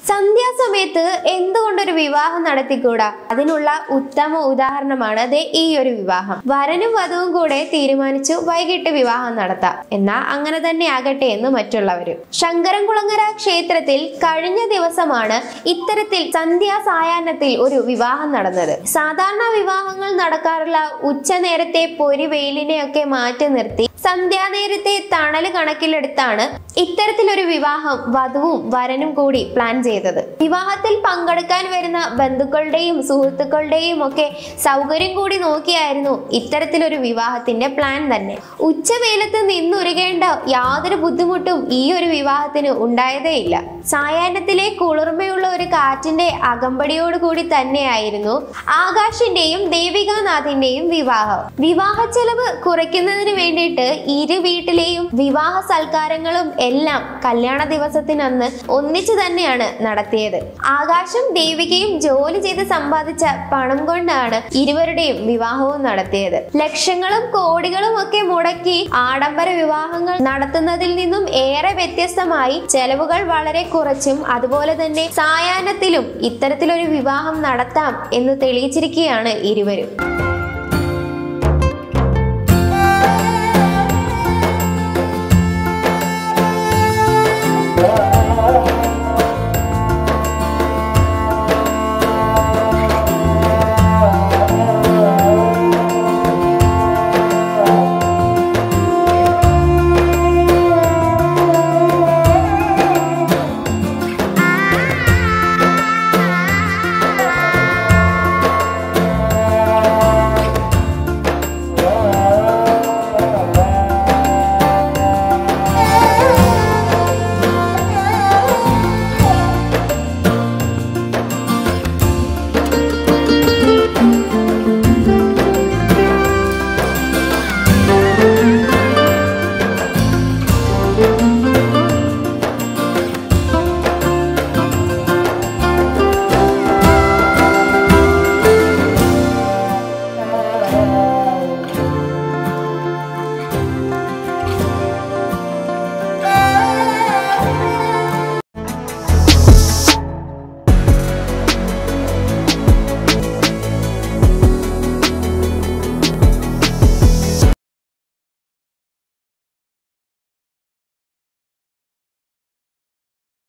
സന്ധ്യാസമയത്ത് എന്തുകൊണ്ടൊരു വിവാഹം നടത്തിക്കൂടാ അതിനുള്ള ഉത്തമ ഉദാഹരണമാണ് ദേ ഈ ഒരു വിവാഹം വരനും വധുവും കൂടെ തീരുമാനിച്ചു വൈകിട്ട് വിവാഹം നടത്താം എന്നാ അങ്ങനെ തന്നെ ആകട്ടെ എന്ന് മറ്റുള്ളവരും ശങ്കരൻകുളങ്ങര ക്ഷേത്രത്തിൽ കഴിഞ്ഞ ദിവസമാണ് ഇത്തരത്തിൽ സന്ധ്യാ സായാഹ്നത്തിൽ ഒരു വിവാഹം നടന്നത് സാധാരണ വിവാഹങ്ങൾ നടക്കാറുള്ള ഉച്ച നേരത്തെ പൊരി വെയിലിനെയൊക്കെ മാറ്റി നിർത്തി സന്ധ്യാനേരത്തെ തണല് കണക്കിലെടുത്താണ് ഇത്തരത്തിലൊരു വിവാഹം വധുവും വരനും കൂടി പ്ലാൻ ചെയ്തത് വിവാഹത്തിൽ പങ്കെടുക്കാൻ വരുന്ന ബന്ധുക്കളുടെയും സുഹൃത്തുക്കളുടെയും ഒക്കെ സൗകര്യം കൂടി നോക്കിയായിരുന്നു ഇത്തരത്തിലൊരു വിവാഹത്തിന്റെ പ്ലാൻ തന്നെ ഉച്ചവേലത്ത് നിന്നുരുകേണ്ട യാതൊരു ബുദ്ധിമുട്ടും ഈ ഒരു വിവാഹത്തിന് ഉണ്ടായതേയില്ല സായാഹ്നത്തിലെ കുളിർമയുള്ള ഒരു കാറ്റിന്റെ അകമ്പടിയോട് കൂടി തന്നെയായിരുന്നു ആകാശിന്റെയും ദേവികാനാഥിന്റെയും വിവാഹം വിവാഹ ചെലവ് കുറയ്ക്കുന്നതിന് വേണ്ടിയിട്ട് ഇരു വീട്ടിലെയും വിവാഹ സൽക്കാരങ്ങളും എല്ലാം കല്യാണ ദിവസത്തിനന്ന് ഒന്നിച്ചു തന്നെയാണ് നടത്തിയത് ആകാശം ദേവികയും ജോലി ചെയ്ത് സമ്പാദിച്ച പണം കൊണ്ടാണ് ഇരുവരുടെയും വിവാഹവും നടത്തിയത് ലക്ഷങ്ങളും കോടികളും ഒക്കെ മുടക്കി ആഡംബര വിവാഹങ്ങൾ നടത്തുന്നതിൽ നിന്നും ഏറെ വ്യത്യസ്തമായി ചെലവുകൾ വളരെ കുറച്ചും അതുപോലെ തന്നെ സായാഹ്നത്തിലും ഇത്തരത്തിലൊരു വിവാഹം നടത്താം എന്ന് തെളിയിച്ചിരിക്കുകയാണ് ഇരുവരും